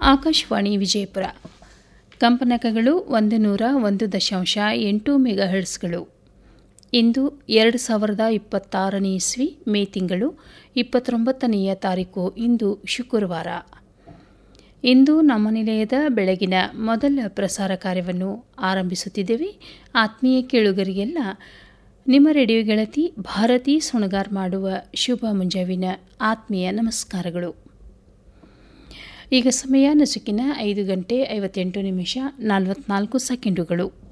ಆಕಾಶವಾಣಿ ವಿಜಯಪುರ ಕಂಪನಕಗಳು ಒಂದು ನೂರ ಒಂದು ದಶಾಂಶ ಎಂಟು ಮೆಗಾಹೆರ್ಟ್ಸ್ಗಳು ಇಂದು ಎರಡು ಸಾವಿರದ ಇಪ್ಪತ್ತಾರನೇ ಇಸ್ವಿ ಮೇ ತಿಂಗಳು ಇಪ್ಪತ್ತೊಂಬತ್ತನೆಯ ತಾರೀಕು ಇಂದು ಶುಕ್ರವಾರ ಇಂದು ನಮ್ಮ ನಿಲಯದ ಬೆಳಗಿನ ಮೊದಲ ಪ್ರಸಾರ ಕಾರ್ಯವನ್ನು ಆರಂಭಿಸುತ್ತಿದ್ದೇವೆ ಆತ್ಮೀಯ ಕೇಳುಗರಿಗೆಲ್ಲ ನಿಮ್ಮ ರೇಡಿಯೋ ಗೆಳತಿ ಭಾರತಿ ಸುಣಗಾರ್ ಮಾಡುವ ಶುಭ ಮುಂಜಾವಿನ ಆತ್ಮೀಯ ನಮಸ್ಕಾರಗಳು ಈಗ ಸಮಯ ನಸುಕಿನ ಐದು ಗಂಟೆ ಐವತ್ತೆಂಟು ನಿಮಿಷ ನಲವತ್ನಾಲ್ಕು ಸೆಕೆಂಡುಗಳು